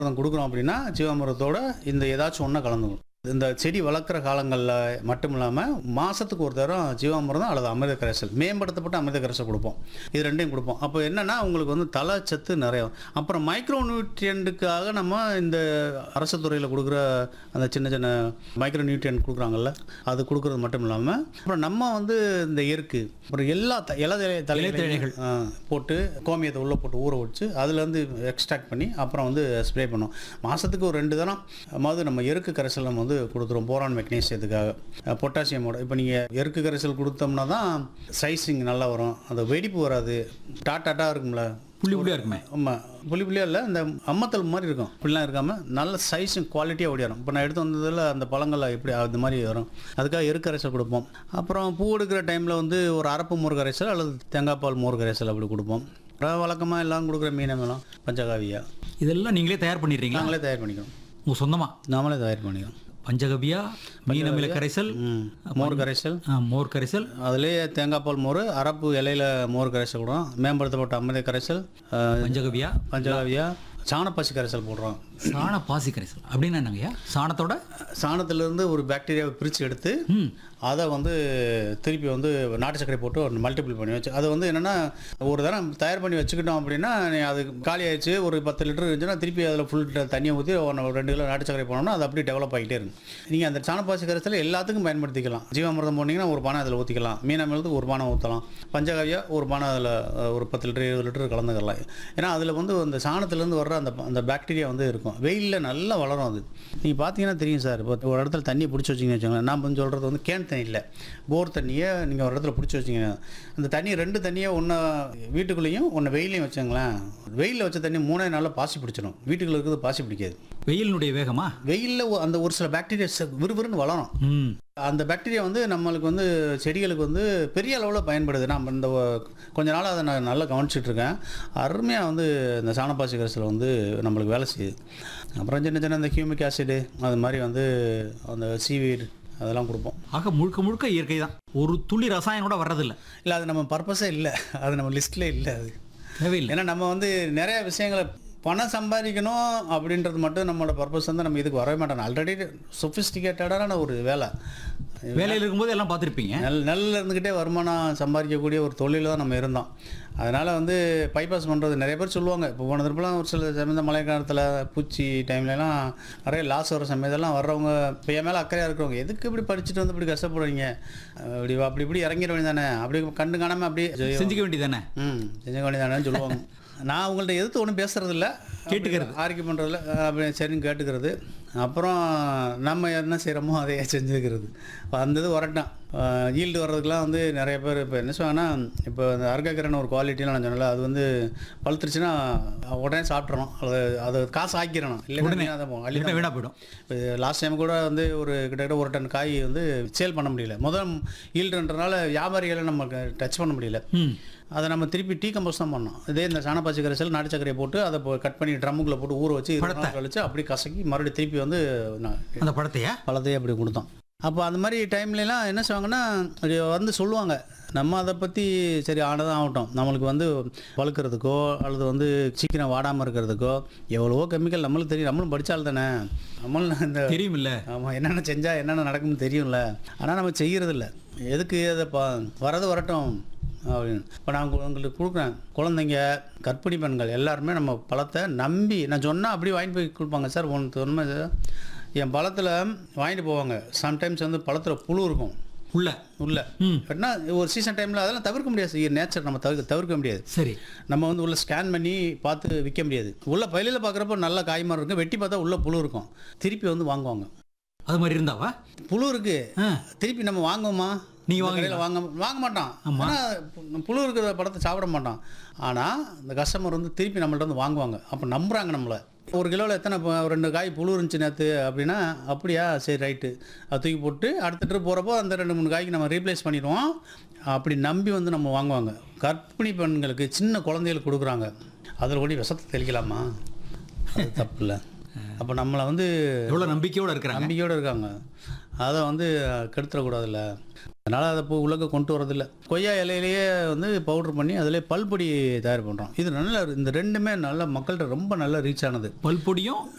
ஜீவாமிர்தம் கொடுக்குறோம் அப்படின்னா ஜீவாமிர்தத்தோட இந்த ஏதாச்சும் ஒன்றை கலந்துக்கணும் இந்த செடி வளர்க்குற காலங்களில் மட்டும் இல்லாமல் மாதத்துக்கு ஒரு தரம் ஜீவாமிர்தம் அல்லது அமிர்த கரைசல் மேம்படுத்தப்பட்ட அமிர்த கரைசல் கொடுப்போம் இது ரெண்டையும் கொடுப்போம் அப்போ என்னென்னா உங்களுக்கு வந்து தலை சத்து நிறைய வரும். அப்புறம் மைக்ரோ நியூட்ரியண்ட்டுக்காக நம்ம இந்த அரசு துறையில் கொடுக்குற அந்த சின்ன சின்ன மைக்ரோ நியூட்ரியன்ட் கொடுக்குறாங்கல்ல அது கொடுக்குறது மட்டும் இல்லாமல் அப்புறம் நம்ம வந்து இந்த எருக்கு அப்புறம் எல்லா த இலை தலைகள் போட்டு கோமியத்தை உள்ளே போட்டு ஊற வச்சு அதுலேருந்து எக்ஸ்ட்ராக்ட் பண்ணி அப்புறம் வந்து ஸ்ப்ரே பண்ணோம் மாதத்துக்கு ஒரு ரெண்டு தரம் அதாவது நம்ம எருக்கு கரைசல் நம்ம வந்து கொடுத்துருவோம் போரான் மெக்னீசியத்துக்காக பொட்டாசியமோட இப்போ நீங்கள் எருக்கு கரைசல் கொடுத்தோம்னா தான் சைஸிங் நல்லா வரும் அந்த வெடிப்பு வராது டாட்டாட்டா இருக்கும்ல புள்ளி புள்ளியா இருக்குமே ஆமாம் புளி புளியாக இல்லை இந்த அம்மத்தல் மாதிரி இருக்கும் இப்படிலாம் இருக்காமல் நல்ல சைஸும் குவாலிட்டியாக ஓடி வரும் இப்போ நான் எடுத்து வந்ததில் அந்த பழங்கள் எப்படி அந்த மாதிரி வரும் அதுக்காக எரு கரைசல் கொடுப்போம் அப்புறம் பூ எடுக்கிற டைமில் வந்து ஒரு அரப்பு மோர் கரைசல் அல்லது தேங்காய் பால் மோர் கரைசல் அப்படி கொடுப்போம் அப்புறம் வழக்கமாக எல்லாம் கொடுக்குற மீனமெல்லாம் பஞ்சகாவியா இதெல்லாம் நீங்களே தயார் பண்ணிடுறீங்களா நாங்களே தயார் பண்ணிக்கிறோம் உங்க சொந்தமா நாமளே தயார் பண்ணிக்கிறோம் பஞ்சகவியா மீன் அமில கரைசல் ம் மோர் கரைசல் ஆ, மோர் கரைசல் அதுலேயே தேங்காய் பால் மோர் அரப்பு இலையில மோர் கரைசல் கொடுறோம் மேம்படுத்தப்பட்ட அமிர்த கரைசல் அஹ், பஞ்சகவியா பஞ்சகாவியா சாணப்பசி கரைசல் போடுறோம் சாண பாசி கரைசல் அப்படின்னா என்னங்கய்யா சாணத்தோட சாணத்திலிருந்து ஒரு பாக்டீரியாவை பிரித்து எடுத்து ம் அதை வந்து திருப்பி வந்து நாட்டு சர்க்கரை போட்டு ஒரு மல்டிபிள் பண்ணி வச்சு அது வந்து என்னென்னா ஒரு தரம் தயார் பண்ணி வச்சுக்கிட்டோம் அப்படின்னா நீ அது காலி ஆயிடுச்சு ஒரு பத்து லிட்டர் இருந்துச்சுன்னா திருப்பி அதில் ஃபுல் தண்ணியை ஊற்றி ஒன்று ஒரு ரெண்டு கிலோ நாட்டு சர்க்கரை போனோம்னா அது அப்படியே டெவலப் ஆகிட்டே இருக்கும் நீங்கள் அந்த சாணப்பாசி கரைசல் எல்லாத்துக்கும் பயன்படுத்திக்கலாம் ஜீவாமிர்தம் போனீங்கன்னா ஒரு பானை அதில் ஊற்றிக்கலாம் மீன் அமிர்தத்துக்கு ஒரு பானை ஊற்றலாம் பஞ்சகாவியா ஒரு பானை அதில் ஒரு பத்து லிட்டர் இருபது லிட்டர் கலந்துக்கலாம் ஏன்னா அதில் வந்து அந்த சாணத்துலேருந்து வர்ற அந்த அந்த பாக்டீரியா வந்து இருக்கும் வெயிலில் நல்லா வளரும் அது நீங்கள் பார்த்தீங்கன்னா தெரியும் சார் இப்போ ஒரு இடத்துல தண்ணி பிடிச்சி வச்சிங்கன்னு வச்சுக்கோங்களேன் நான் வந்து சொல்கிறது வந்து கேன் தண்ணி இல்லை போர் தண்ணியை நீங்கள் ஒரு இடத்துல பிடிச்சி வச்சிங்க அந்த தண்ணி ரெண்டு தண்ணியை ஒன்று வீட்டுக்குள்ளேயும் ஒன்று வெயிலையும் வச்சுங்களேன் வெயிலில் வச்ச தண்ணி மூணே நாளில் பாசி பிடிச்சிடும் வீட்டுக்குள்ள இருக்கிறது பாசி பிடிக்காது வெயிலினுடைய வேகமா வெயிலில் அந்த ஒரு சில பாக்டீரியா விறுவிறுன்னு வளரும் ம் அந்த பாக்டீரியா வந்து நம்மளுக்கு வந்து செடிகளுக்கு வந்து பெரிய அளவில் பயன்படுது நான் இந்த ஒ- கொஞ்ச நாளாக அதை நான் நல்லா கவனிச்சிட்டு இருக்கேன் அருமையாக வந்து இந்த சாணப்பாசி கரைசல் வந்து நம்மளுக்கு வேலை செய்யுது அப்புறம் சின்ன சின்ன இந்த ஹியூமிக் ஆசிடு அது மாதிரி வந்து அந்த சீவீடு அதெல்லாம் கொடுப்போம் ஆக முழுக்க முழுக்க இயற்கை தான் ஒரு துளி ரசாயனம் கூட வர்றதில்ல இல்லை அது நம்ம பர்பஸே இல்லை அது நம்ம லிஸ்ட்லேயே இல்லை அது தேவையில்லை ஏன்னா நம்ம வந்து நிறைய விஷயங்களை பணம் சம்பாதிக்கணும் அப்படின்றது மட்டும் நம்மளோட பர்பஸ் வந்து நம்ம இதுக்கு வரவே மாட்டோம் ஆல்ரெடி சொஃபிஸ்டிகேட்டடான ஒரு வேலை வேலையில் இருக்கும்போது எல்லாம் பார்த்துருப்பீங்க நெல் நெல்லில் இருந்துக்கிட்டே வருமானம் சம்பாதிக்கக்கூடிய ஒரு தொழில் தான் நம்ம இருந்தோம் அதனால் வந்து பைபாஸ் பண்ணுறது நிறைய பேர் சொல்லுவாங்க இப்போ போன திருப்பலாம் ஒரு சில சமயம் மழை காலத்தில் பூச்சி டைம்லலாம் நிறைய லாஸ் வர சமயத்தெல்லாம் வர்றவங்க இப்போ என் மேலே அக்கறையாக இருக்கிறவங்க எதுக்கு இப்படி படிச்சுட்டு வந்து இப்படி கஷ்டப்படுறீங்க அஹ் இப்படி அப்படி இப்படி இறங்கிட வேண்டியதானே அப்படி கண்டு காணாமல் அப்படியே செஞ்சுக்க வேண்டியதானே ம் செஞ்ச வேண்டியதானேன்னு சொல்லுவாங்க நான் உங்கள்ட்ட எதிர்த்து ஒன்றும் பேசுறது இல்ல கேட்டுக்கிறது. ஆர்கியூ பண்ணுறதில்ல அப்படி சரின்னு கேட்டுக்கிறது அப்புறம் நம்ம என்ன செய்கிறோமோ அதையே செஞ்சுக்கிறது இப்போ அந்த இது வரட்டும் ஈல்டு வர்றதுக்கெலாம் வந்து நிறைய பேர் இப்போ என்ன சொல்லுவாங்கன்னா இப்போ அந்த அர்க்கக்கரன் ஒரு குவாலிட்டிலாம் நான் சொன்னல அது வந்து பழுத்துருச்சுன்னா உடனே சாப்பிட்றணும் அது அது காசு ஆக்கிடணும் இல்லைன்னா அதை அள்ளி இல்லைன்னா வீணா போயிடும் இப்போ லாஸ்ட் டைம் கூட வந்து ஒரு கிட்டத்தட்ட ஒரு டன் காய் வந்து சேல் பண்ண முடியல முதல் ஈல்டுன்றனால வியாபாரிகளை நம்ம டச் பண்ண முடியல ம் அதை நம்ம திருப்பி டீ கம்போஸ் தான் பண்ணோம் இதே இந்த சாணப்பாச்சி கரைசல் நாட்டு சர்க்கரையை போட்டு அதை கட் பண்ணி ட்ரம்முக்குள்ள போட்டு ஊற வச்சு இருபது நாள் கழிச்சு அப்படி கசக்கி மறுபடியும் திருப்பி வந்து நான் அந்த படத்தையா பழத்தையே அப்படி கொடுத்தோம் அப்போ அந்த மாதிரி டைம்லலாம் என்ன செய்வாங்கன்னா அப்படி வந்து சொல்லுவாங்க நம்ம அதை பற்றி சரி ஆனதான் ஆகட்டும் நம்மளுக்கு வந்து பழுக்கிறதுக்கோ அல்லது வந்து சீக்கிரம் வாடாமல் இருக்கிறதுக்கோ எவ்வளவோ கெமிக்கல் நம்மளுக்கு தெரியும் நம்மளும் படித்தால் தானே நம்மளும் இந்த தெரியுமில்ல ஆமாம் என்னென்ன செஞ்சால் என்னென்ன நடக்கும்னு தெரியும்ல ஆனால் நம்ம செய்கிறதில்ல எதுக்கு அதை பா வரது வரட்டும் அப்படின்னு இப்போ நான் உங்க- உங்களுக்கு கொடுக்குறேன் குழந்தைங்க கர்ப்பிணி பெண்கள் எல்லாருமே நம்ம பழத்தை நம்பி நான் சொன்னால் அப்படியே வாங்கிட்டு போய் கொடுப்பாங்க சார் ஒன்று உண்மை சார் என் பழத்தில் வாங்கிட்டு போவாங்க சம்டைம்ஸ் வந்து பழத்தில் புழு இருக்கும் உள்ள உள்ள ம் என்ன ஒரு சீசன் டைமில் அதெல்லாம் தவிர்க்க முடியாது நேச்சர் நம்ம தவிர்க்க தவிர்க்க முடியாது சரி நம்ம வந்து உள்ள ஸ்கேன் பண்ணி பார்த்து விற்க முடியாது உள்ள பயிலில் பார்க்குறப்ப நல்ல காய்மரம் இருக்கும் வெட்டி பார்த்தா உள்ள புழு இருக்கும் திருப்பி வந்து வாங்குவாங்க அது மாதிரி இருந்தாவா புழு இருக்கு ஆ திருப்பி நம்ம வாங்குவோமா நீங்க இந்த கடையில வாங்க வாங்க மாட்டோம் ஆமா. ஆனால் புழு இருக்கிற படத்தை சாப்பிட மாட்டோம் ஆனால் இந்த கஸ்டமர் வந்து திருப்பி நம்மள்ட்ட வந்து வாங்குவாங்க அப்போ நம்புறாங்க நம்மளை ஒரு கிலோவில் எத்தனை ப- ரெண்டு காய் புழு இருந்துச்சு நேற்று அப்படின்னா அப்படியா சரி ரைட்டு அது தூக்கி போட்டு அடுத்த ட்ரிப் போகிறப்போ அந்த ரெண்டு மூணு காய்க்கு நம்ம ரீப்ளேஸ் பண்ணிடுவோம் அப்படி நம்பி வந்து நம்ம வாங்குவாங்க கர்ப்பிணி பெண்களுக்கு சின்ன குழந்தைகளுக்கு கொடுக்குறாங்க அதில் கொண்டு விஷத்தை தெளிக்கலாமா அது தப்பு இல்லை அப்போ நம்மளை வந்து எவ்வளோ நம்பிக்கையோட இருக்கிறாங்க நம்பிக்கையோடு இருக்காங்க அதை வந்து கெடுத்துடக்கூடாதுல்ல அதனால் அதை இப்போ உலக கொண்டு வரதில்ல கொய்யா இலையிலேயே வந்து பவுடர் பண்ணி அதிலே பல்பொடி தயார் பண்ணுறோம் இது நல்ல இந்த ரெண்டுமே நல்ல மக்கள்கிட்ட ரொம்ப நல்ல ரீச் ஆனது பல்பொடியும்